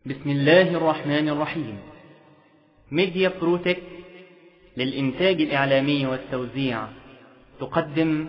بسم الله الرحمن الرحيم ميديا بروتك للإنتاج الإعلامي والتوزيع تقدم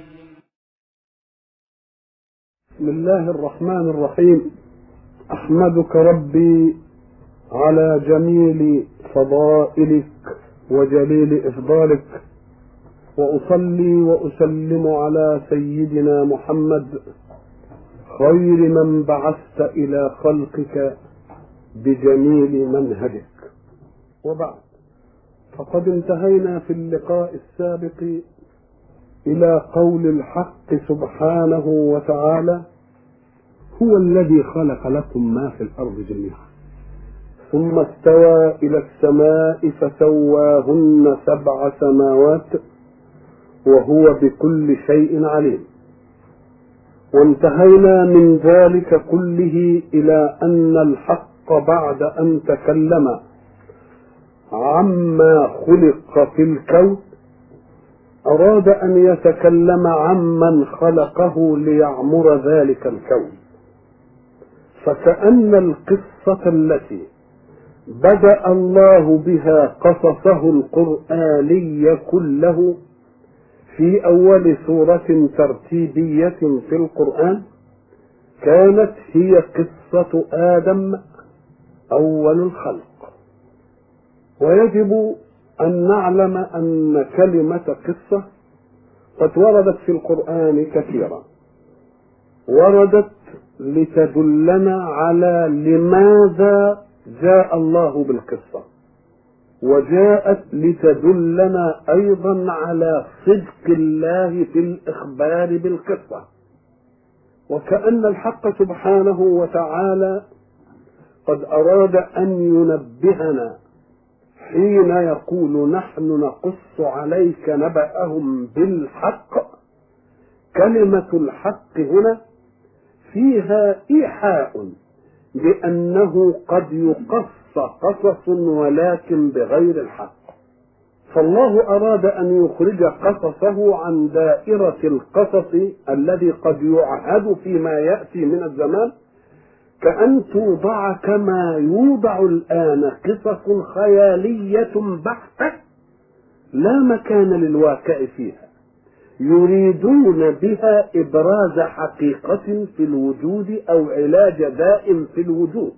بسم الله الرحمن الرحيم احمدك ربي على جميل فضائلك وجليل افضالك واصلي واسلم على سيدنا محمد خير من بعثت الى خلقك بجميل منهجك وبعد فقد انتهينا في اللقاء السابق الى قول الحق سبحانه وتعالى هو الذي خلق لكم ما في الارض جميعا ثم استوى الى السماء فسواهن سبع سماوات وهو بكل شيء عليم وانتهينا من ذلك كله الى ان الحق بعد ان تكلم عما خلق في الكون أراد أن يتكلم عمن خلقه ليعمر ذلك الكون فكأن القصة التي بدأ الله بها قصصه القرآني كله في أول سورة ترتيبية في القرآن كانت هي قصة آدم أول الخلق ويجب أن نعلم أن كلمة قصة قد وردت في القرآن كثيرا وردت لتدلنا على لماذا جاء الله بالقصة وجاءت لتدلنا أيضا على صدق الله في الإخبار بالقصة وكأن الحق سبحانه وتعالى قد أراد أن ينبهنا حين يقول نحن نقص عليك نبأهم بالحق كلمة الحق هنا فيها إيحاء بأنه قد يقص قصص ولكن بغير الحق فالله أراد أن يخرج قصصه عن دائرة القصص الذي قد يعهد فيما يأتي من الزمان كأن توضع كما يوضع الآن قصص خيالية بحتة لا مكان للواقع فيها يريدون بها إبراز حقيقة في الوجود أو علاج داء في الوجود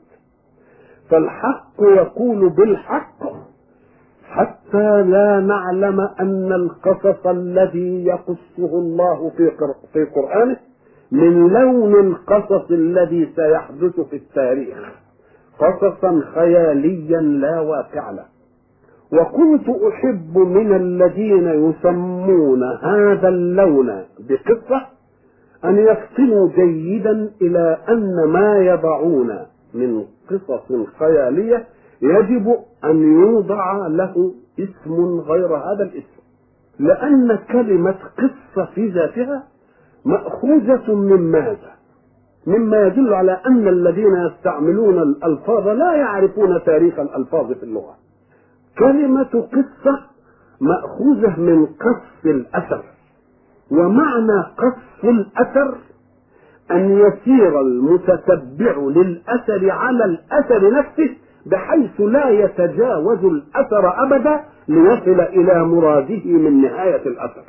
فالحق يقول بالحق حتى لا نعلم أن القصص الذي يقصه الله في قرآنه من لون القصص الذي سيحدث في التاريخ قصصا خياليا لا واقع له وكنت احب من الذين يسمون هذا اللون بقصه ان يفطنوا جيدا الى ان ما يضعون من قصص خياليه يجب ان يوضع له اسم غير هذا الاسم لان كلمه قصه في ذاتها مأخوذة من ماذا؟ مما يدل على أن الذين يستعملون الألفاظ لا يعرفون تاريخ الألفاظ في اللغة. كلمة قصة مأخوذة من قص الأثر. ومعنى قص الأثر أن يسير المتتبع للأثر على الأثر نفسه بحيث لا يتجاوز الأثر أبدا ليصل إلى مراده من نهاية الأثر.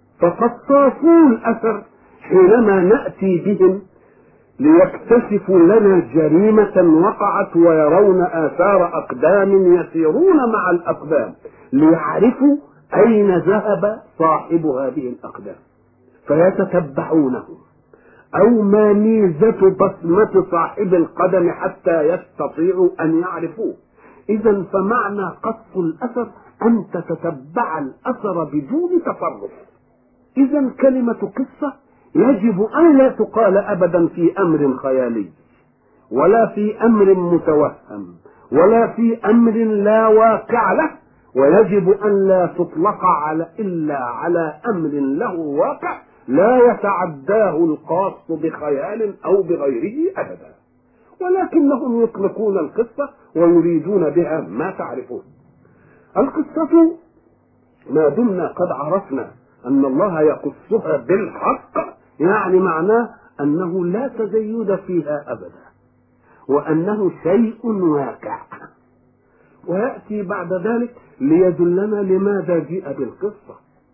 فقصاصو الأثر حينما نأتي بهم ليكتشفوا لنا جريمة وقعت ويرون آثار أقدام يسيرون مع الأقدام ليعرفوا أين ذهب صاحب هذه الأقدام فيتتبعونه أو ما ميزة بصمة صاحب القدم حتى يستطيعوا أن يعرفوه إذا فمعنى قص الأثر أن تتتبع الأثر بدون تطرف إذا كلمة قصة يجب أن لا تقال أبدا في أمر خيالي ولا في أمر متوهم ولا في أمر لا واقع له ويجب أن لا تطلق على إلا على أمر له واقع لا يتعداه القاص بخيال أو بغيره أبدا ولكنهم يطلقون القصة ويريدون بها ما تعرفون القصة ما دمنا قد عرفنا أن الله يقصها بالحق يعني معناه أنه لا تزيد فيها أبدا وأنه شيء واقع ويأتي بعد ذلك ليدلنا لماذا جيء بالقصة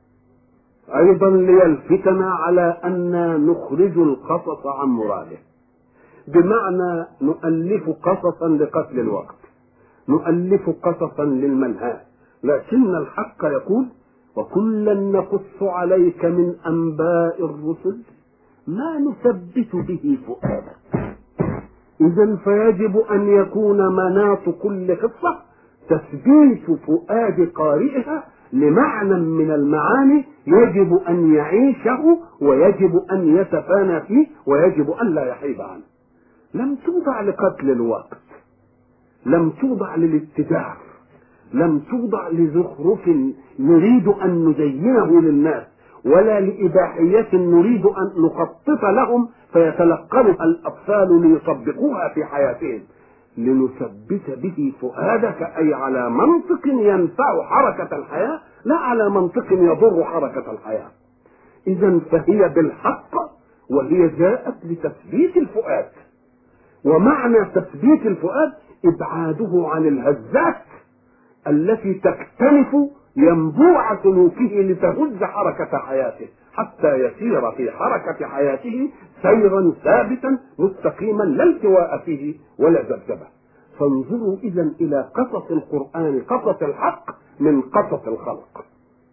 أيضا ليلفتنا على أن نخرج القصص عن مراده بمعنى نؤلف قصصا لقتل الوقت نؤلف قصصا للمنهى لكن الحق يقول وكلا نقص عليك من أنباء الرسل ما نثبت به فؤادك إذا فيجب أن يكون مناط كل قصة تثبيت فؤاد قارئها لمعنى من المعاني يجب أن يعيشه ويجب أن يتفانى فيه ويجب أن لا يحيد عنه لم توضع لقتل الوقت لم توضع للاتجار لم توضع لزخرف نريد أن نزينه للناس ولا لإباحية نريد أن نخطط لهم فيتلقنها الأطفال ليطبقوها في حياتهم لنثبت به فؤادك أي على منطق ينفع حركة الحياة لا على منطق يضر حركة الحياة إذا فهي بالحق وهي جاءت لتثبيت الفؤاد ومعنى تثبيت الفؤاد إبعاده عن الهزات التي تكتنف ينبوع سلوكه لتهز حركة حياته حتى يسير في حركة حياته سيرا ثابتا مستقيما لا التواء فيه ولا ذبذبة فانظروا إذا إلى قصص القرآن قصص الحق من قصص الخلق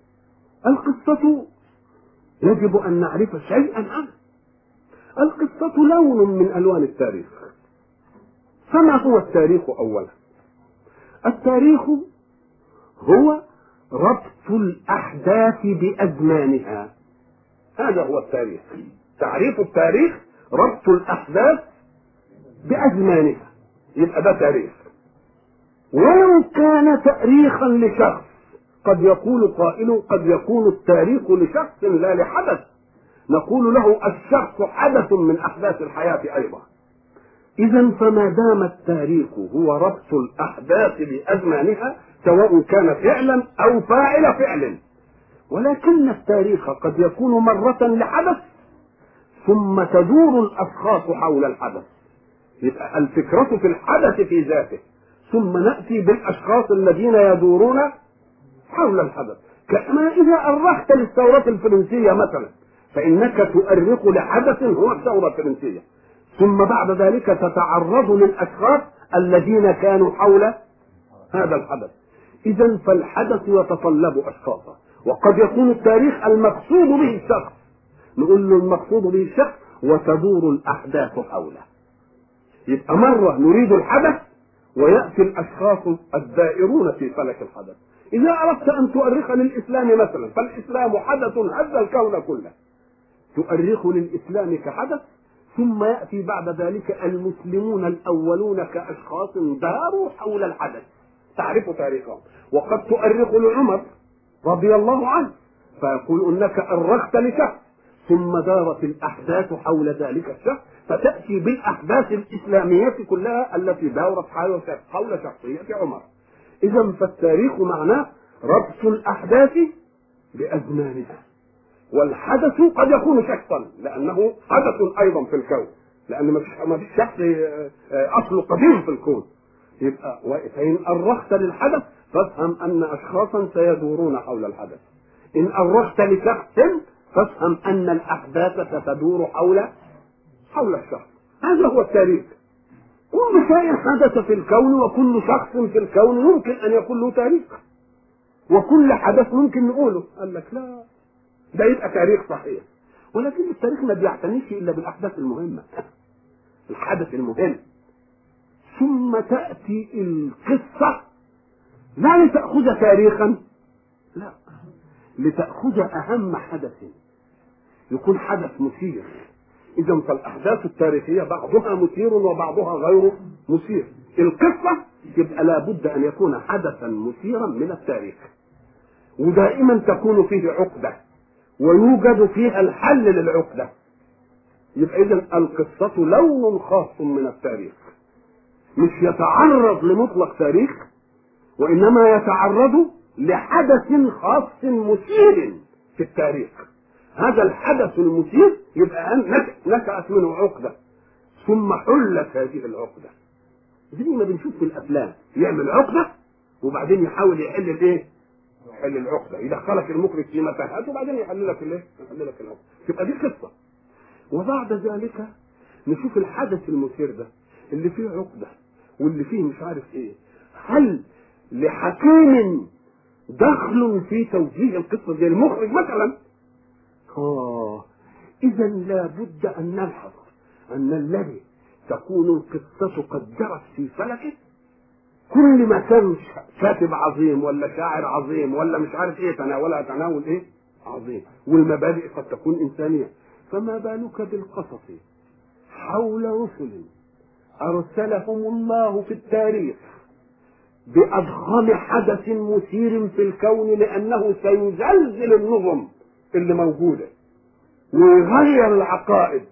القصة يجب أن نعرف شيئا عنها القصة لون من ألوان التاريخ فما هو التاريخ أولا التاريخ هو ربط الأحداث بأزمانها هذا هو التاريخ تعريف التاريخ ربط الأحداث بأزمانها يبقى ده تاريخ ولو كان تاريخا لشخص قد يقول قائل قد يكون التاريخ لشخص لا لحدث نقول له الشخص حدث من أحداث الحياة أيضا إذا فما دام التاريخ هو ربط الأحداث بأزمانها سواء كان فعلا أو فاعل فعل ولكن التاريخ قد يكون مرة لحدث ثم تدور الأشخاص حول الحدث يبقى الفكرة في الحدث في ذاته ثم نأتي بالأشخاص الذين يدورون حول الحدث كما إذا أرخت للثورة الفرنسية مثلا فإنك تؤرخ لحدث هو الثورة الفرنسية ثم بعد ذلك تتعرض للأشخاص الذين كانوا حول هذا الحدث إذا فالحدث يتطلب أشخاصا وقد يكون التاريخ المقصود به الشخص نقول له المقصود به الشخص وتدور الأحداث حوله يبقى مرة نريد الحدث ويأتي الأشخاص الدائرون في فلك الحدث إذا أردت أن تؤرخ للإسلام مثلا فالإسلام حدث هز الكون كله تؤرخ للإسلام كحدث ثم يأتي بعد ذلك المسلمون الأولون كأشخاص داروا حول الحدث تعرف تاريخهم وقد تؤرخ لعمر رضي الله عنه فيقول انك ارخت لشخص ثم دارت الاحداث حول ذلك الشخص فتاتي بالاحداث الاسلاميه كلها التي دارت حول شخصيه عمر اذا فالتاريخ معناه ربط الاحداث بازمانها والحدث قد يكون شخصا لانه حدث ايضا في الكون لان ما فيش شخص اصله قديم في الكون يبقى فإن أرخت للحدث فافهم أن أشخاصا سيدورون حول الحدث إن أرخت لشخص فافهم أن الأحداث ستدور حول حول الشخص هذا هو التاريخ كل شيء حدث في الكون وكل شخص في الكون يمكن أن يكون له تاريخ وكل حدث ممكن نقوله قال لك لا ده يبقى تاريخ صحيح ولكن التاريخ ما بيعتنيش إلا بالأحداث المهمة الحدث المهم ثم تأتي القصة لا لتأخذ تاريخا لا لتأخذ أهم حدث يكون حدث مثير إذا فالأحداث التاريخية بعضها مثير وبعضها غير مثير القصة يبقى لابد أن يكون حدثا مثيرا من التاريخ ودائما تكون فيه عقدة ويوجد فيها الحل للعقدة يبقى إذا القصة لون خاص من التاريخ مش يتعرض لمطلق تاريخ وانما يتعرض لحدث خاص مثير في التاريخ هذا الحدث المثير يبقى نشأت منه عقدة ثم حلت هذه العقدة زي ما بنشوف في الافلام يعمل عقده وبعدين يحاول يحل الايه؟ يحل العقده يدخلك المخرج في متاهات وبعدين يحل لك الايه؟ يحل لك العقده تبقى دي قصه وبعد ذلك نشوف الحدث المثير ده اللي فيه عقده واللي فيه مش عارف ايه هل لحكيم دخل في توجيه القصه زي المخرج مثلا اه اذا لابد ان نلحظ ان الذي تكون القصه قد جرت في فلكه كل ما كان كاتب عظيم ولا شاعر عظيم ولا مش عارف ايه تناولها تناول ايه عظيم والمبادئ قد تكون انسانيه فما بالك بالقصص حول رسل ارسلهم الله في التاريخ باضخم حدث مثير في الكون لانه سيزلزل النظم اللي موجوده ويغير العقائد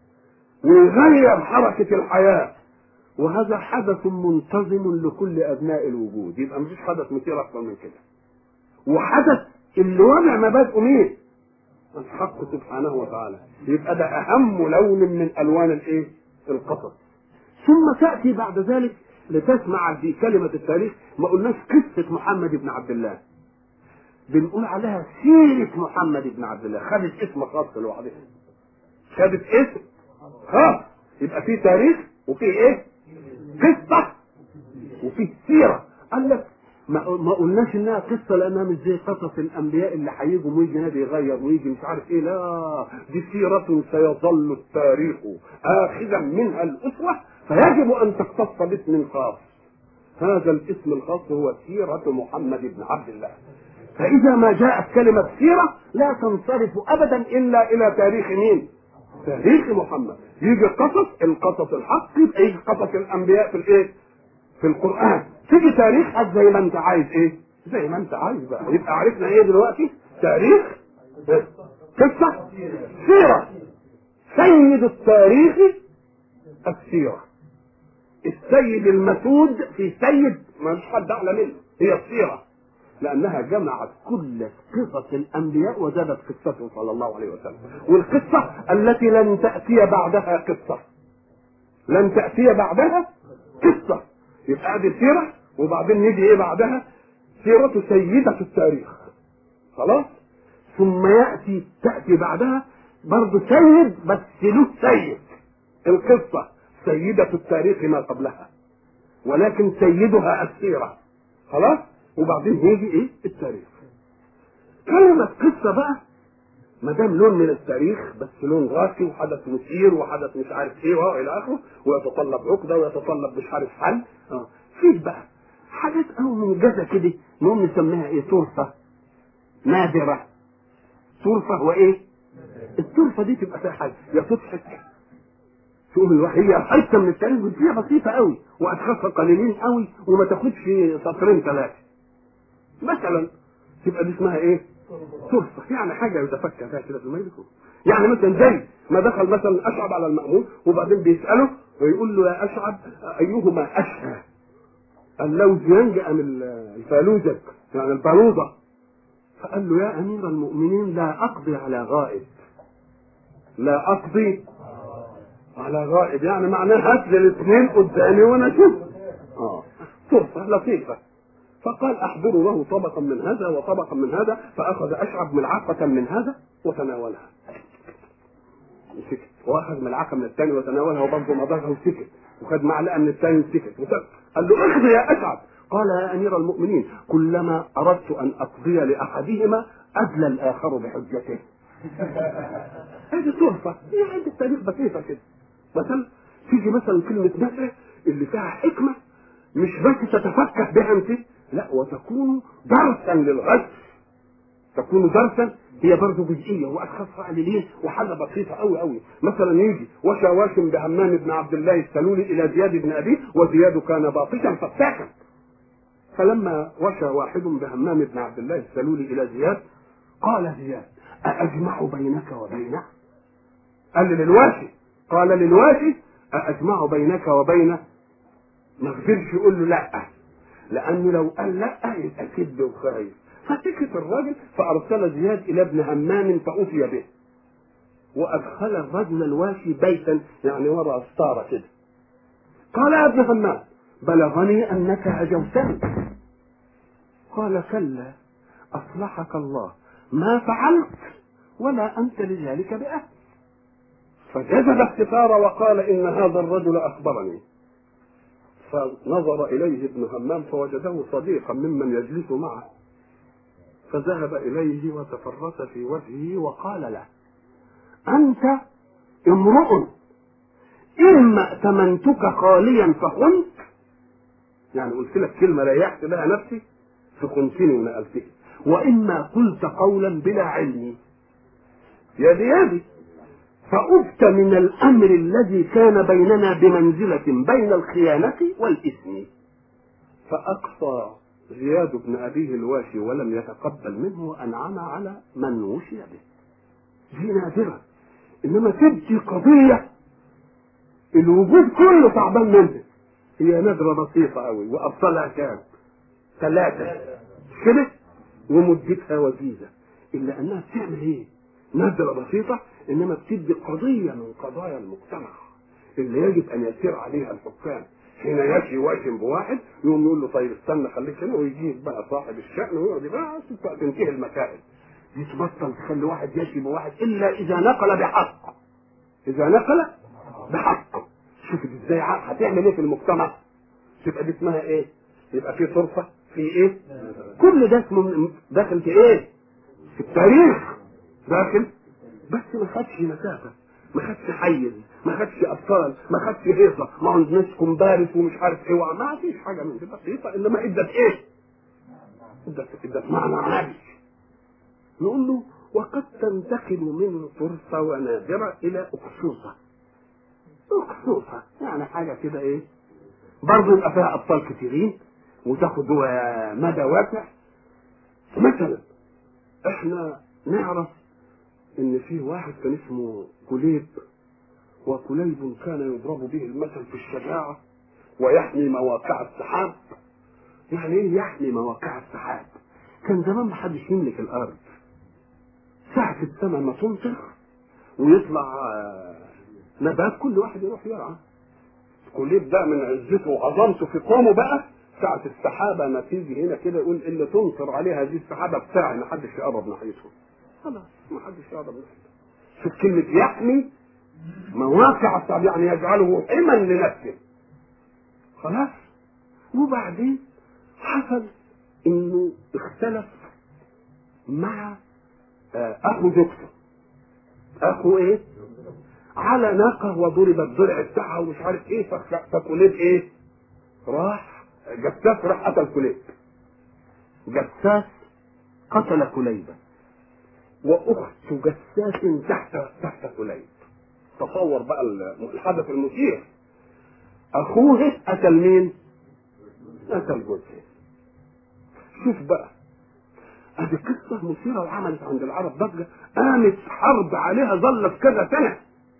ويغير حركه الحياه وهذا حدث منتظم لكل ابناء الوجود يبقى مفيش حدث مثير اكثر من كده وحدث اللي وضع مبادئه مين الحق سبحانه وتعالى يبقى ده اهم لون من الوان الايه القصص ثم تاتي بعد ذلك لتسمع في كلمه التاريخ ما قلناش قصه محمد بن عبد الله بنقول عليها سيره محمد بن عبد الله خدت اسم خاص لوحدها خدت اسم خاص يبقى في تاريخ وفي ايه قصه وفي سيره قال لك ما, ما قلناش انها قصه لانها مش زي قصص الانبياء اللي هيجوا ويجي نبي يغير ويجي مش عارف ايه لا دي سيره سيظل التاريخ اخذا منها الاسوه فيجب ان تختص باسم خاص هذا الاسم الخاص هو سيره محمد بن عبد الله فاذا ما جاءت كلمه سيره لا تنصرف ابدا الا الى تاريخ مين تاريخ محمد يجي قصص القصص الحق يبقى يجي قصص الانبياء في الايه في القران تيجي تاريخ زي ما انت عايز ايه زي ما انت عايز بقى يبقى عرفنا ايه دلوقتي تاريخ قصه سيره سيد التاريخ السيره السيد المسود في سيد ما مش حد اعلى منه هي السيره لانها جمعت كل قصص الانبياء وزادت قصته صلى الله عليه وسلم والقصه التي لن تاتي بعدها قصه لن تاتي بعدها قصه يبقى دي سيره وبعدين نيجي ايه بعدها سيره سيده التاريخ خلاص ثم ياتي تاتي بعدها برضه سيد بس له سيد القصه سيده التاريخ ما قبلها ولكن سيدها السيره خلاص وبعدين هيجي ايه التاريخ كلمة قصة بقى ما دام لون من التاريخ بس لون غاسي وحدث مثير وحدث مش عارف ايه والى اخره ويتطلب عقده ويتطلب مش عارف حل اه فيه بقى حاجات او من جزا كده نقوم نسميها ايه طرفة نادرة طرفة وايه الطرفة دي تبقى فيها حاجة يا تضحك تقول هي حته من التاريخ بس هي بسيطه قوي واشخاصها قليلين قوي وما تاخدش سطرين ثلاثه مثلا تبقى دي اسمها ايه؟ صرفة يعني حاجة يتفكر فيها كده في المجلس يعني مثلا زي ما دخل مثلا أشعب على المأمون وبعدين بيسأله ويقول له يا أشعب أيهما أشهى اللوز ينجأ من الفالوجة يعني البالوضة فقال له يا أمير المؤمنين لا أقضي على غائب لا أقضي على غائب يعني معناه هات لي الاثنين قدامي وانا اشوف اه صرفة لطيفة فقال احضروا له طبقا من هذا وطبقا من هذا فاخذ اشعب ملعقه من هذا وتناولها وسكت واخذ ملعقه من الثاني وتناولها وبرضه مضغها وسكت وخد معلقه من الثاني وسكت وسكت قال له اخذ يا اشعب قال يا امير المؤمنين كلما اردت ان اقضي لاحدهما ادلى الاخر بحجته هذه طرفه هي عند التاريخ بسيطه كده مثلا تيجي مثلا كلمه نفع اللي فيها حكمه مش بس تتفكه بها انت لا وتكون درسا للغد تكون درسا هي برضه جزئيه واشخاص فاعلين وحاجه بسيطه قوي قوي مثلا يجي وشى واشم بهمام بن عبد الله السلولي الى زياد بن ابيه وزياد كان باطشا فتاكا فلما وشى واحد بهمام بن عبد الله السلولي الى زياد قال زياد أأجمع بينك وبينه؟ قال للواشي قال للواشي أأجمع بينك وبينه؟ ما قدرش يقول له لا لانه لو قال لا يبقى كذب وخايف فسكت الراجل فارسل زياد الى ابن همام فاتي به وادخل الرجل الواشي بيتا يعني وراء ستاره كده قال يا ابن همام بلغني أنك هجوتني قال كلا أصلحك الله ما فعلت ولا أنت لذلك بأهل فجذب الستار وقال إن هذا الرجل أخبرني فنظر إليه ابن همام فوجده صديقا ممن يجلس معه فذهب إليه وتفرس في وجهه وقال له أنت امرؤ إما ائتمنتك خاليا فخنت يعني قلت لك كلمة ريحت بها نفسي فخنتني ونقلتني وإما قلت قولا بلا علم يدي يدي فأبت من الأمر الذي كان بيننا بمنزلة بين الخيانة والإثم فأقصى زياد بن أبيه الواشي ولم يتقبل منه وأنعم على من وشي به دي نادرة إنما تبكي قضية الوجود كله تعبان منها هي نادرة بسيطة أوي وأبطالها كام؟ ثلاثة كده ومدتها وجيزة إلا أنها بتعمل إيه؟ نادرة بسيطة إنما بتدي قضية من قضايا المجتمع اللي يجب أن يسير عليها الحكام حين يجي واشم بواحد يقوم يقول له طيب استنى خليك هنا ويجيب بقى صاحب الشأن ويقعد بقى تنتهي المسائل دي تبطل تخلي واحد يجي بواحد إلا إذا نقل بحق إذا نقل بحق شوف ازاي هتعمل ايه في المجتمع تبقى دي اسمها ايه يبقى في صرفه في ايه كل ده اسمه داخل في ايه في التاريخ داخل بس ما خدش مسافه ما خدش حيز ما خدش ابطال ما خدش هيصه ما عندناش كومبارس ومش عارف ايه ما فيش حاجه من دي بسيطه انما ادت ايه ادت ادت معنى عالي نقول له وقد تنتقل من فرصه ونادره الى اقصوصه اقصوصه يعني حاجه كده ايه برضه يبقى فيها ابطال كتيرين وتاخد مدى واسع مثلا احنا نعرف ان في واحد كان اسمه كليب وكليب كان يضرب به المثل في الشجاعة ويحمي مواقع السحاب يعني ايه يحمي مواقع السحاب كان زمان ما حدش يملك الارض ساعة السماء ما تمطر ويطلع نبات كل واحد يروح يرعى كليب ده من عزته وعظمته في قومه بقى ساعة السحابة ما تيجي هنا كده يقول اللي تمطر عليها هذه السحابة بتاعي ما حدش يقرب ناحيتهم خلاص ما حدش يقرب ناحيتهم شوف كلمة يحمي مواقع الصعب يعني يجعله حما لنفسه خلاص وبعدين حصل انه اختلف مع اخو زوجته اخو ايه على ناقه وضرب الضلع بتاعها ومش عارف ايه فكليب ايه راح جساس راح قتل كليب جساس قتل كليبا واخت جساس تحت تحت كليب تصور بقى الحدث المثير اخوه قتل مين قتل جوزها شوف بقى ادي قصة مثيرة وعملت عند العرب ضجة قامت حرب عليها ظلت كذا سنة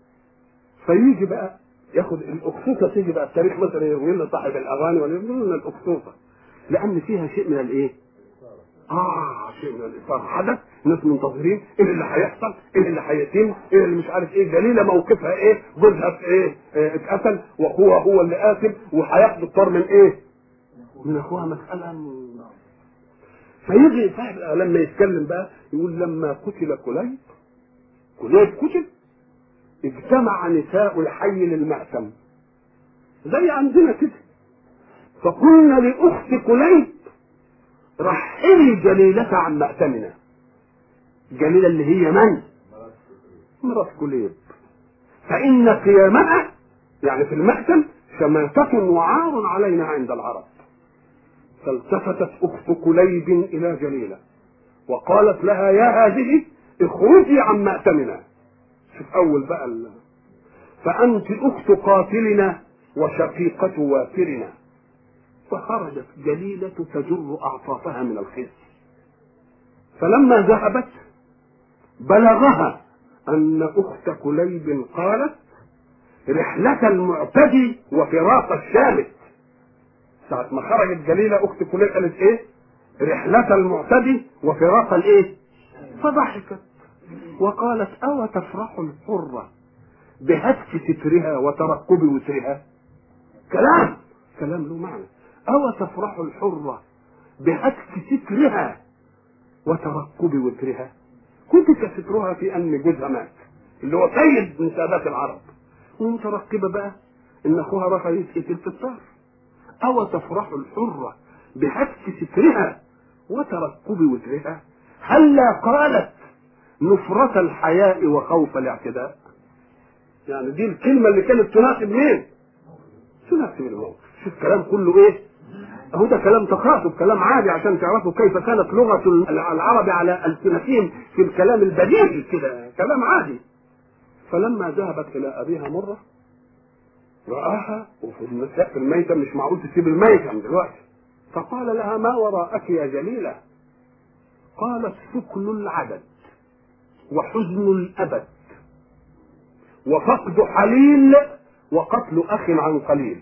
فيجي بقى ياخد الاكسوسه تيجي بقى التاريخ مثلا يروي لنا صاحب الاغاني ولا يروي لنا الاكسوسه لان فيها شيء من الايه؟ اه شيء من الاثاره حدث الناس منتظرين ايه اللي هيحصل؟ ايه اللي هيتم؟ ايه اللي مش عارف ايه جليله موقفها ايه؟ جوزها في ايه؟ اه اتقتل واخوها هو اللي قاتل وهياخد الطار من ايه؟ من اخوها مساله م... فيجي صاحب لما يتكلم بقى يقول لما قتل كليب كليب قتل اجتمع نساء الحي للمأتم زي عندنا كده فقلنا لأخت كليب رحلي جليلة عن مأتمنا جليلة اللي هي من؟ مرات كليب فإن قيامها يعني في المأتم شماتة وعار علينا عند العرب فالتفتت أخت كليب إلى جليلة وقالت لها يا هذه اخرجي عن مأتمنا شوف اول بقى ال... فانت اخت قاتلنا وشقيقة وافرنا فخرجت جليلة تجر اعطافها من الخزي فلما ذهبت بلغها ان اخت كليب قالت رحلة المعتدي وفراق الشامت ساعة ما خرجت جليلة اخت كليب قالت ايه رحلة المعتدي وفراق الايه فضحكت وقالت أو تفرح الحرة بهتك سترها وترقب وترها كلام كلام له معنى أو تفرح الحرة بهتك سترها وترقب وترها كتك سترها في أن جوزها مات اللي هو سيد من سادات العرب ومترقبة بقى إن أخوها راح يتقتل في الطار أو تفرح الحرة بهتك سترها وترقب وترها هلا قالت نفرة الحياء وخوف الاعتداء يعني دي الكلمة اللي كانت تناسب مين؟ تناسب الموقف شوف الكلام كله ايه؟ اهو ده كلام تخاطب كلام عادي عشان تعرفوا كيف كانت لغة العرب على ألسنتهم في الكلام البديهي كده كلام عادي فلما ذهبت إلى أبيها مرة رآها وفي المساء في الميتة مش معقول تسيب الميتة دلوقتي فقال لها ما وراءك يا جليلة قالت سكن العدد وحزن الأبد وفقد حليل وقتل أخ عن قليل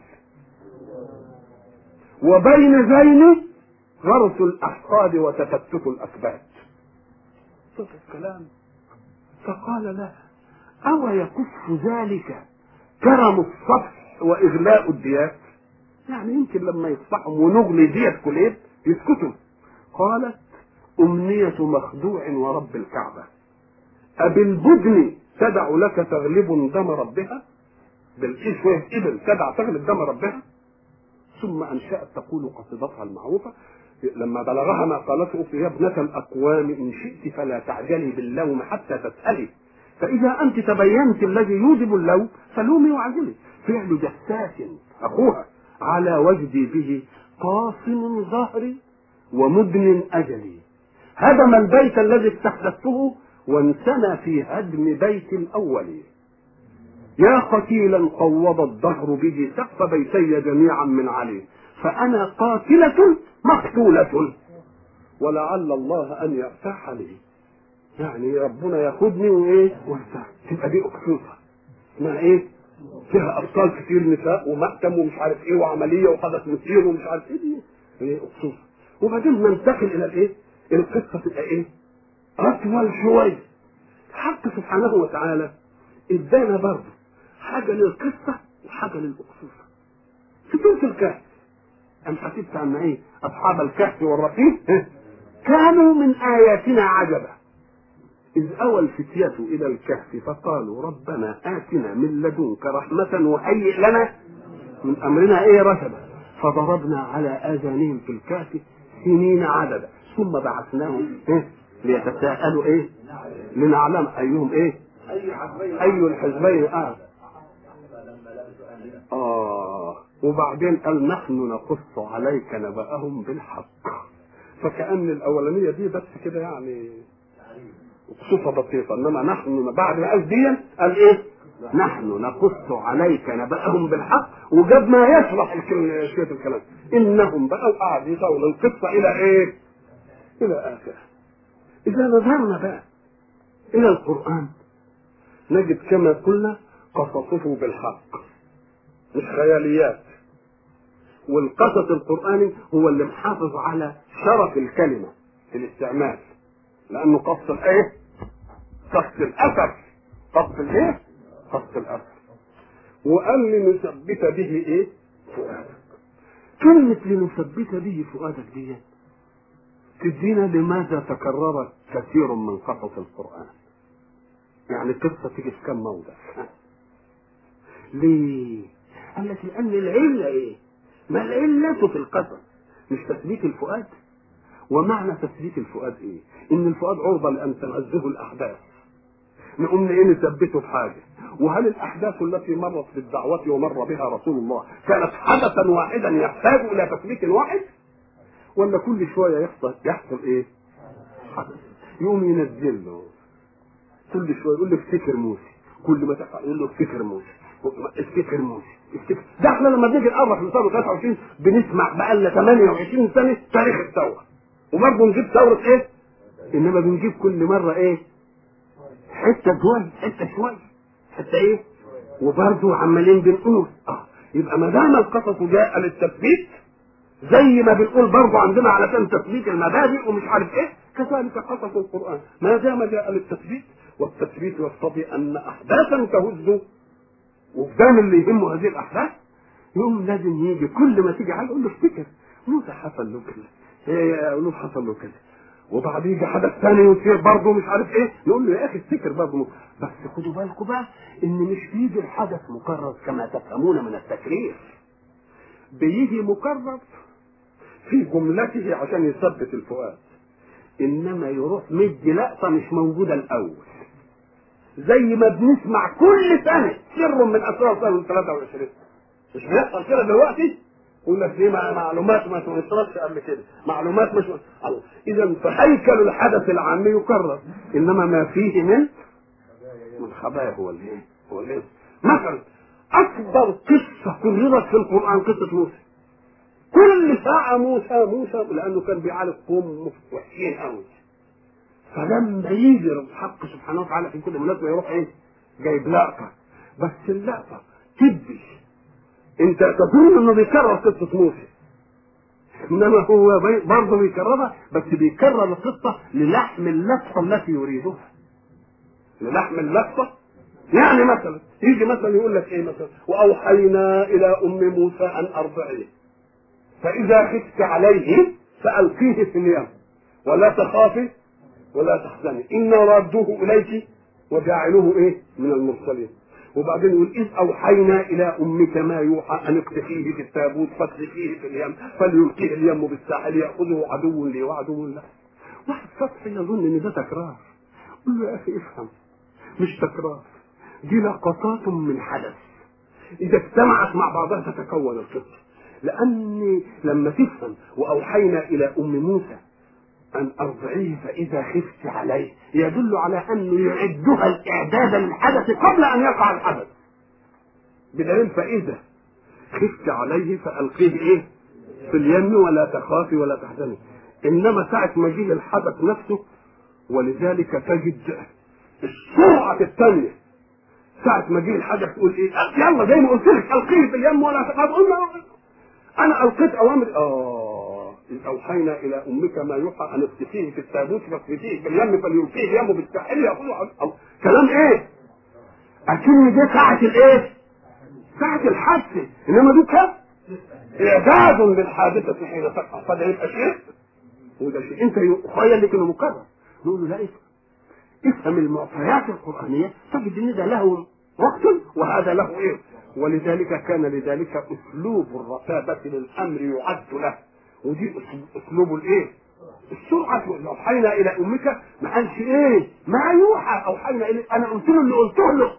وبين ذين غرس الأحقاد وتفتت الأكباد شوف الكلام فقال لها أو يكف ذلك كرم الصفح وإغلاء الديات يعني يمكن لما يصفحهم ونغلي ديت كليب يسكتوا قالت أمنية مخدوع ورب الكعبة أبالبدن تدع لك تغلب دم ربها بالإيه شوية إبل تدع تغلب دم ربها ثم أنشأت تقول قصيدتها المعروفة لما بلغها ما قالته يا ابنة الأقوام إن شئت فلا تعجلي باللوم حتى تسألي فإذا أنت تبينت الذي يوجب اللوم فلومي وعجلي فعل جساس أخوها على وجدي به قاصم ظهري ومدن أجلي هدم البيت الذي استحدثته وانسنى في هدم بيت الأول يا قتيلا قوض الدهر به سقف بيتي جميعا من علي فأنا قاتلة مقتولة ولعل الله أن يرتاح لي يعني ربنا ياخدني وايه وارتاح تبقى دي اكسوسه اسمها ايه فيها ابطال كتير نساء ومأتم ومش عارف ايه وعمليه وحدث مثير ومش عارف ايه دي ايه اكسوسه وبعدين ننتقل الى الايه القصه تبقى ايه اطول شويه الحق سبحانه وتعالى ادانا برضه حاجه للقصه وحاجه للاكسوسه في سوره الكهف أم حسبت أن إيه أصحاب الكهف والرقيم كانوا من آياتنا عجبا إذ أوى الفتية إلى الكهف فقالوا ربنا آتنا من لدنك رحمة وهيئ لنا من أمرنا إيه رشدا فضربنا على آذانهم في الكهف سنين عددا ثم بعثناهم إيه ليتساءلوا إيه لنعلم أيهم إيه أي الحزبين آه آه وبعدين قال نحن نقص عليك نبأهم بالحق فكأن الأولانية دي بس كده يعني صفة بسيطة إنما نحن بعد ما قال دي قال إيه؟ نحن نقص عليك نبأهم بالحق وجاب ما يشرح شوية الكلام إنهم بقوا قاعد يطول القصة إلى إيه؟ إلى آخره إذا نظرنا بقى إلى القرآن نجد كما قلنا قصصه بالحق مش خياليات والقصص القرآني هو اللي محافظ على شرف الكلمة في الاستعمال لأنه قص الإيه؟ قص الأثر قص الإيه؟ قص الأثر وقال لنثبت به إيه؟ فؤادك كلمة لنثبت به فؤادك دي تدينا لماذا تكررت كثير من قصص القرآن يعني قصة تيجي في كم موضع ليه؟ قال لك لأن العلة إيه؟ ما العلة في القصص مش تثبيت الفؤاد ومعنى تثبيت الفؤاد ايه ان الفؤاد عرضة لان تنزه الاحداث نقوم ايه نثبته بحاجة وهل الاحداث التي مرت بالدعوة ومر بها رسول الله كانت حدثا واحدا يحتاج الى تثبيت واحد ولا كل شوية يحصل يحصل ايه حدث يقوم ينزل له كل شوية يقول له افتكر موسى كل ما تفعل يقول له افتكر موسى افتكر موسى افتكر ده احنا لما بنيجي نقرب لثوره 23 بنسمع بقى لنا 28 سنه تاريخ الثوره وبرضه نجيب ثوره ايه؟ انما بنجيب كل مره ايه؟ حته شويه حته شويه حته ايه؟ وبرضه عمالين بنقول اه يبقى ما دام القصص جاء للتثبيت زي ما بنقول برضه عندنا علشان تثبيت المبادئ ومش عارف ايه كذلك قصص القران ما دام جاء للتثبيت والتثبيت يقتضي ان احداثا تهز وقدام اللي يهمه هذه الاحداث يقوم لازم يجي كل ما تيجي حاجه يقول له افتكر موسى حصل له كذا ايه يقول له حصل له كذا وبعد يجي حدث ثاني ويصير برضه مش عارف ايه يقول له يا اخي افتكر برضه بس خدوا بالكم بقى ان مش بيجي الحدث مكرر كما تفهمون من التكرير بيجي مكرر في جملته عشان يثبت الفؤاد انما يروح مدي لقطه مش موجوده الاول زي ما بنسمع كل سنه سر من اسرار سنه 23 مش بيحصل كده دلوقتي يقول لك دي معلومات ما توصلتش قبل كده معلومات مش الله اذا فهيكل الحدث العام يكرر انما ما فيه من من خبايا هو الايه هو الايه مثلا اكبر قصه كررت في القران قصه موسى كل ساعة موسى موسى لأنه كان بيعالج قوم وحشين قوي فلما يجي الحق سبحانه وتعالى في كل مناسبة يروح إيه؟ جايب لقطة بس اللقطة تدي أنت تظن إنه بيكرر قصة موسى إنما هو برضه بيكررها بس بيكرر القصة للحم اللقطة التي يريدها للحم اللقطة يعني مثلا يجي مثلا يقول لك ايه مثلا واوحينا الى ام موسى ان ارضعيه فإذا خفت عليه فألقيه في اليم ولا تخافي ولا تحزني إنا رادوه إليك وجاعلوه إيه من المرسلين وبعدين يقول إذ أوحينا إلى أمك ما يوحى أن اقتفيه في التابوت فاقذفيه في اليم فليلقيه اليم بالساحل يأخذه عدو لي وعدو له واحد سطحي يظن إن ده تكرار قل له يا أخي افهم مش تكرار دي لقطات من حدث إذا اجتمعت مع بعضها تتكون القصة لأن لما تفهم وأوحينا إلى أم موسى أن أرضعيه فإذا خفت عليه يدل على أنه يعدها الإعداد للحدث قبل أن يقع الحدث بدليل فإذا خفت عليه فألقيه إيه في اليم ولا تخافي ولا تحزني إنما ساعة ما جه الحدث نفسه ولذلك تجد السرعة الثانية ساعة ما جه الحدث تقول إيه يلا زي ما قلت لك ألقيه في اليم ولا تخافي قلنا انا القيت اوامر اه إذ اوحينا الى امك ما يوحى ان اقتفيه في التابوت فاقتفيه في اليم فليلقيه اليم بالساحل ياخذه كلام ايه؟ اكن دي ساعة الايه؟ ساعة الحادثة انما دي كم؟ اعداد للحادثة حين تقع فده يبقى شيء وده شيء انت يخيل لك انه مكرر نقول له لا افهم افهم المعطيات القرآنية تجد ان ده له وقت وهذا له ايه؟ ولذلك كان لذلك اسلوب الرتابة للامر يعد له ودي اسلوب الايه؟ السرعة اوحينا الى امك ما قالش ايه؟ ما يوحى اوحينا اليه انا قلت له اللي قلته له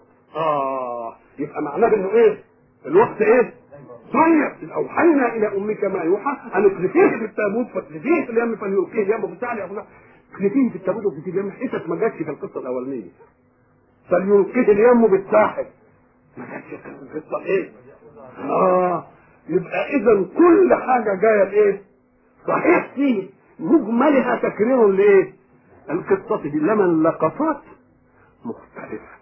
اه يبقى معناه انه ايه؟ الوقت ايه؟ ضيق اوحينا الى امك ما يوحى ان اقذفيه في التابوت فاقذفيه في اليم فليلقيه اليم بالساعه ياخذها اقذفيه في التابوت واقذفيه اليم حتت ما جاتش في القصه الاولانيه فليلقيه اليم بالساحل ما كانش في القصه ايه؟ اه يبقى اذا كل حاجه جايه بايه؟ صحيح فيه مجملها تكرير لايه؟ القصه دي لما اللقطات مختلفه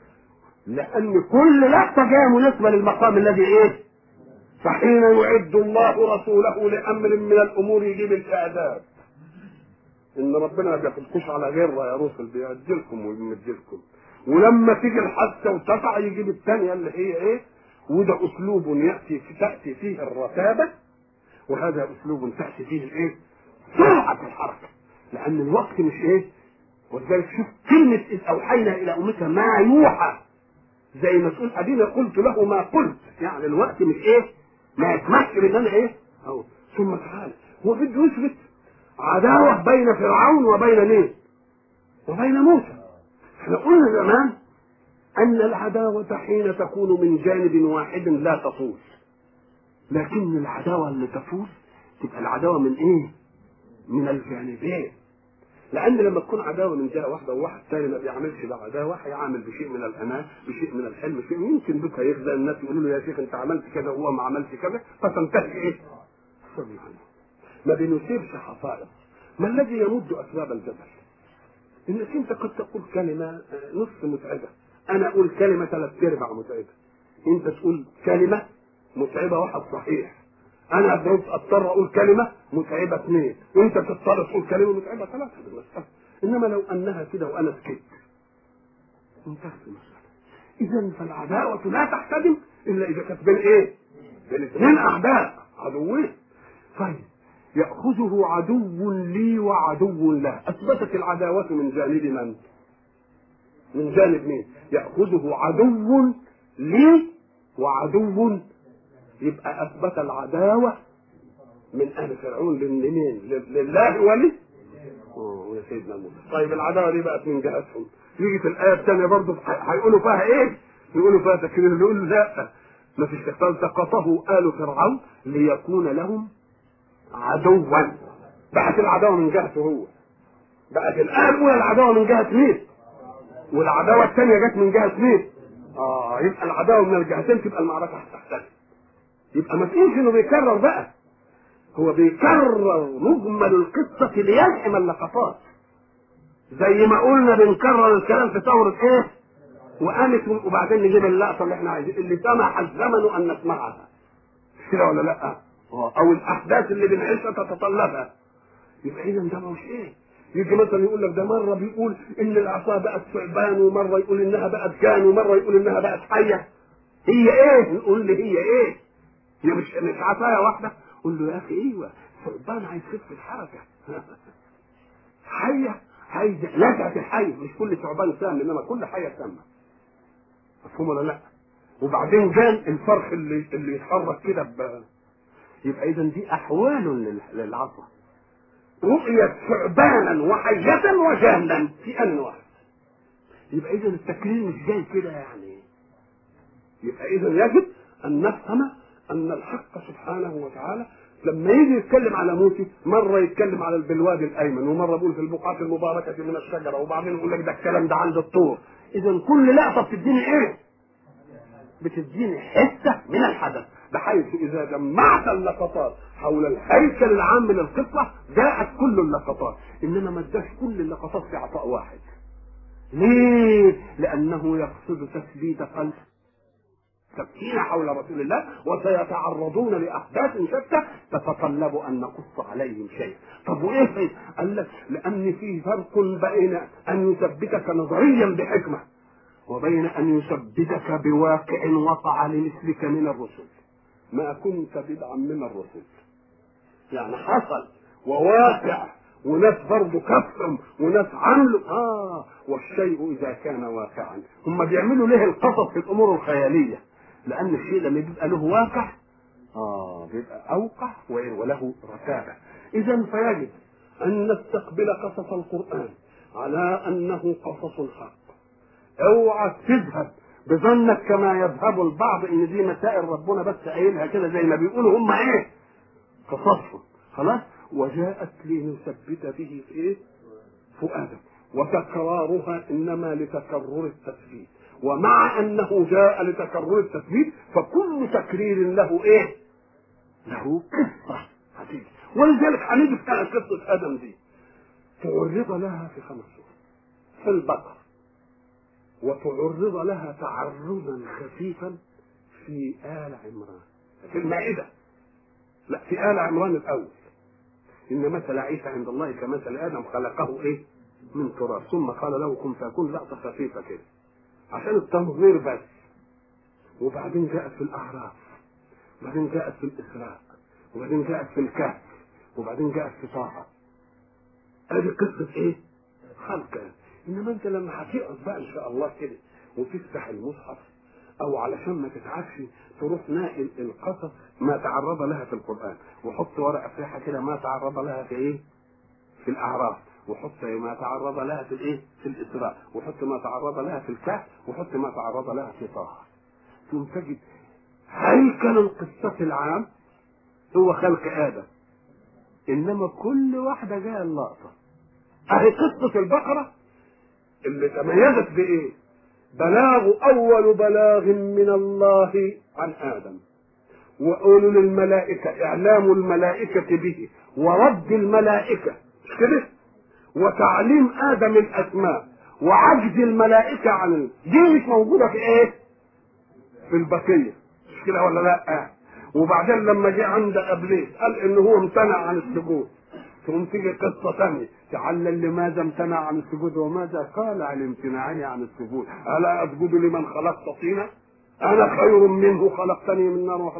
لان كل لقطه جايه مناسبه للمقام الذي ايه؟ فحين يعد الله رسوله لامر من الامور يجيب الاعداد ان ربنا ما بياخدكوش على غره يا رسل بيعدلكم ويمدلكم ولما تيجي الحادثه وتقع يجيب الثانيه اللي هي ايه وده اسلوب ياتي في تاتي فيه الرتابه وهذا اسلوب تاتي فيه الايه سرعه الحركه لان الوقت مش ايه ولذلك شوف كلمه اذ اوحينا الى امك ما يوحى زي ما تقول ادينا قلت له ما قلت يعني الوقت مش ايه ما يسمحش بان انا ايه أو. ثم تعالى هو بده يثبت عداوه بين فرعون وبين مين وبين موسى احنا قلنا زمان ان العداوه حين تكون من جانب واحد لا تطول لكن العداوه اللي تفوز تبقى العداوه من ايه من الجانبين لان لما تكون عداوه من جهه واحده وواحد ثاني ما بيعملش ده عداوه هيعمل بشيء من الامان بشيء من الحلم شيء يمكن بك يخزى الناس يقولوا له يا شيخ انت عملت كذا وهو ما عملش كذا فتنتهي ايه؟ ما بنثيرش حصائد ما الذي يمد اسباب الجدل؟ انك انت قد تقول كلمه نص متعبه انا اقول كلمه ثلاث ارباع متعبه انت تقول كلمه متعبه واحد صحيح انا اضطر اقول كلمه متعبه اثنين وانت تضطر تقول كلمه متعبه ثلاثه بالمساله انما لو انها كده وانا سكت انتهت المساله اذا فالعداوه لا تحتدم الا اذا كانت بين ايه؟ الاثنين اعداء عدوين طيب ياخذه عدو لي وعدو له اثبتت العداوه من جانب من من جانب مين ياخذه عدو لي وعدو يبقى اثبت العداوه من ال فرعون لمين لله ولي اه يا سيدنا موسى طيب العداوه دي بقت من جهتهم يجي في الايه الثانيه برضه هيقولوا فيها ايه؟ يقولوا فيها تكرير يقول لا ما فيش فالتقطه ال فرعون ليكون لهم عدوا بقت العداوه من جهته هو بقت الايه الاولى العداوه من جهه مين؟ والعداوه الثانيه جت من جهه مين؟ اه يبقى العداوه من الجهتين تبقى المعركه هتحتل يبقى ما فيش انه بيكرر بقى هو بيكرر مجمل القصة ليلحم اللقطات زي ما قلنا بنكرر الكلام في ثورة ايه وقامت وبعدين نجيب اللقطة اللي احنا عايزين اللي سمح الزمن ان نسمعها مش كده ولا لا او الاحداث اللي بنعيشها تتطلبها يبقى اذا ده مش ايه يجي مثلا يقول لك ده مره بيقول ان العصا بقت ثعبان ومره يقول انها بقت جان ومره يقول انها بقت حيه هي ايه نقول لي هي ايه هي مش مش عصايه واحده قول له يا اخي ايوه ثعبان عايز خفه الحركه حيه عايز لسعه الحي مش كل ثعبان سام انما كل حيه سامه مفهوم ولا لا وبعدين جان الفرخ اللي اللي يتحرك كده ب... يبقى اذا دي احوال للعصا رؤية ثعبانا وحية وجانا في ان واحد يبقى اذا التكرير مش جاي كده يعني يبقى اذا يجب ان نفهم ان الحق سبحانه وتعالى لما يجي يتكلم على موسى مره يتكلم على بالوادي الايمن ومره بيقول في البقعه المباركه من الشجره وبعدين يقول لك ده الكلام ده عند الطور اذا كل لقطه بتديني ايه؟ بتديني حته من الحدث بحيث اذا جمعت اللقطات حول الهيكل العام للقصه جاءت كل اللقطات انما ما اداش كل اللقطات في عطاء واحد ليه؟ لانه يقصد تثبيت قلب ثابتين حول رسول الله وسيتعرضون لاحداث شتى تتطلب ان نقص عليهم شيء طب وايه فين؟ قال لك لان في فرق بين ان يثبتك نظريا بحكمه وبين ان يثبتك بواقع وقع لمثلك من الرسل ما كنت بدعا من الرسل يعني حصل وواقع وناس برضه كفهم وناس عملوا اه والشيء اذا كان واقعا هم بيعملوا ليه القصص في الامور الخياليه لان الشيء لما بيبقى له واقع اه بيبقى اوقع وله رتابه اذا فيجب ان نستقبل قصص القران على انه قصص حق اوعى تذهب بظنك كما يذهب البعض ان دي مسائل ربنا بس قايلها كده زي ما بيقولوا هم ايه قصصهم خلاص وجاءت لنثبت به في ايه فؤادك وتكرارها انما لتكرر التثبيت ومع انه جاء لتكرر التثبيت فكل تكرير له ايه له قصه هتيجي ولذلك هنيجي في قصه ادم دي تعرض لها في خمس سور في البقره وتعرض لها تعرضا خفيفا في آل عمران في المائدة لا في آل عمران الأول إن مثل عيسى عند الله كمثل آدم خلقه إيه؟ من تراب ثم قال له كن فيكون لقطة خفيفة كده عشان التنظير بس وبعدين جاءت في الأعراف وبعدين جاءت في الإسراء وبعدين جاءت في الكهف وبعدين جاءت في طه ادي قصة ايه؟ خلق انما انت لما هتقعد بقى ان شاء الله كده وتفتح المصحف او علشان ما تتعبش تروح ناقل القصص ما تعرض لها في القران وحط ورقه فيها كده ما تعرض لها في ايه؟ في الاعراف وحط ما تعرض لها في الايه؟ في الاسراء وحط ما تعرض لها في الكهف وحط ما تعرض لها في طه ثم تجد هيكل القصة العام هو خلق آدم إنما كل واحدة جاية اللقطة أهي قصة البقرة اللي تميزت بإيه؟ بلاغ أول بلاغ من الله عن آدم وأولو الملائكة إعلام الملائكة به ورد الملائكة مش كده؟ وتعليم آدم الأسماء وعجز الملائكة عن دي مش موجودة في إيه؟ في البقية مش كده ولا لا؟ وبعدين لما جه عند ابليس قال ان هو امتنع عن السجود ثم تيجي قصه ثانيه تعلل لماذا امتنع عن السجود وماذا قال عن امتناعه عن السجود الا اسجد لمن خلقت طينا انا خير منه خلقتني من نار وخلقته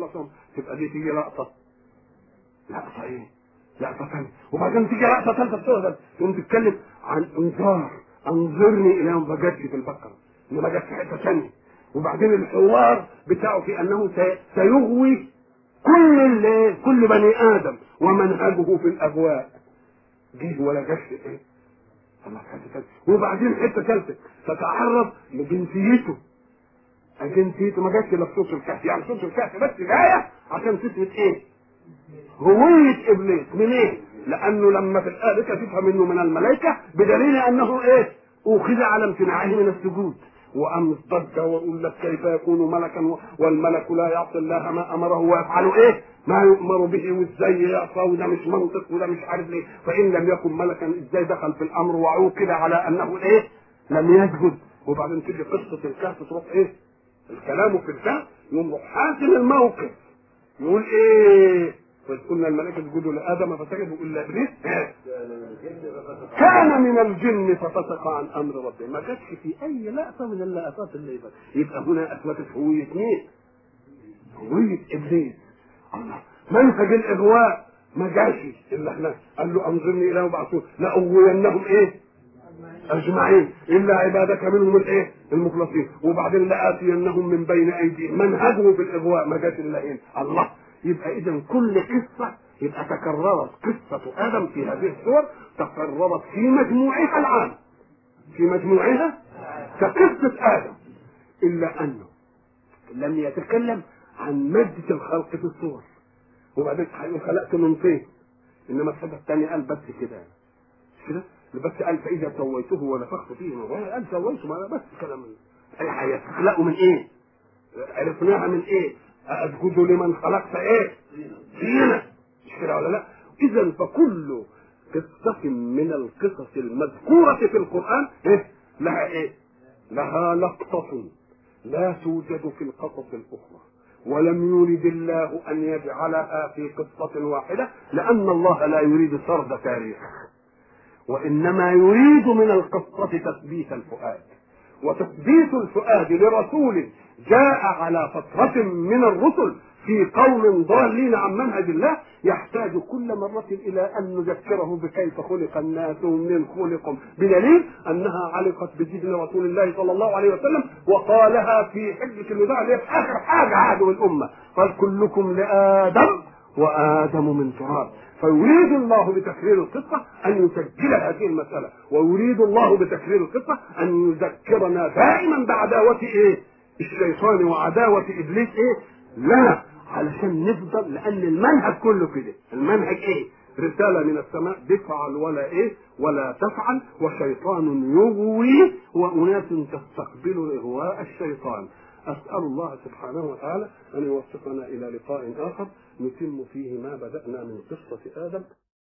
تبقى دي تيجي لقطه لقطه ايه؟ لقطه ثانيه وبعدين تيجي لقطه ثالثه بتقعد تقوم تتكلم عن انذار انظرني الى ما جاتش في البقره انما جت في حته ثانيه وبعدين الحوار بتاعه في انه سي- سيغوي كل اللي كل بني ادم ومنهجه في الاهواء جه ولا جاش ايه؟ الله حته ثالثه وبعدين حته ثالثه تتعرض لجنسيته جنسيته ما جاتش الا في صوت الكهف يعني صوت الكهف بس جايه عشان تثبت ايه؟ هوية ابليس من ايه؟ لانه لما في الايه تفهم انه من الملائكه بدليل انه ايه؟ اخذ على امتناعه من السجود وقام ضج ويقول لك كيف يكون ملكا والملك لا يعصي الله ما امره ويفعل ايه؟ ما يؤمر به وازاي يعصى وده مش منطق وده مش عارف ليه فان لم يكن ملكا ازاي دخل في الامر وعوقب على انه ايه؟ لم يسجد وبعدين تيجي قصه الكهف تروح ايه؟ الكلام في الكهف يقوم يروح حاسم الموقف يقول ايه؟ وإذ قلنا الملائكة اسجدوا لآدم فسجدوا إلا إبليس كان من الجن ففسق عن أمر ربه ما جاتش في أي لقطة من اللقطات اللي يبقى, يبقى هنا أثبتت هوية مين؟ هوية إبليس الله منهج الإغواء ما جاش إلا احنا قال له أنظرني إلى بعثون لأغوينهم إيه؟ اجمعين الا عبادك منهم الايه؟ المخلصين وبعدين لاتينهم من بين ايديهم منهجه في الاغواء ما جاش الا ايه؟ الله يبقى اذا كل قصه يبقى تكررت قصه ادم في هذه الصور تكررت في مجموعها العام في مجموعها كقصه ادم الا انه لم يتكلم عن ماده الخلق في الصور وبعدين هيقول خلقت من طين انما الحاجه الثانيه قال بس كده مش كده بس قال فاذا سويته ونفخت فيه من روحي قال سويته ما بس كلام اي هيخلقوا من ايه؟ عرفناها من ايه؟ اسجد لمن خلقت ايه؟ فينا مش كده ولا لا؟ اذا فكل قصة من القصص المذكورة في القرآن إيه؟ لها ايه؟ لها لقطة لا توجد في القصص الأخرى ولم يرد الله أن يجعلها في قصة واحدة لأن الله لا يريد سرد تاريخ وإنما يريد من القصة تثبيت الفؤاد وتثبيت الفؤاد لرسول جاء على فترة من الرسل في قوم ضالين عن منهج الله يحتاج كل مرة إلى أن نذكره بكيف خلق الناس ومن خلقهم بدليل أنها علقت بجدن رسول الله صلى الله عليه وسلم وقالها في حجة الوداع اللي هي في آخر حاجة عهد الأمة قال كلكم لآدم وآدم من تراب فيريد الله بتكرير القصة أن يسجل هذه المسألة ويريد الله بتكرير القصة أن يذكرنا دائما بعداوة إيه الشيطان وعداوة إبليس إيه لا علشان نفضل لأن المنهج كله كده المنهج إيه رسالة من السماء بفعل ولا إيه ولا تفعل وشيطان يغوي وأناس تستقبل إغواء الشيطان أسأل الله سبحانه وتعالى أن يوفقنا إلى لقاء آخر نتم فيه ما بدأنا من قصة آدم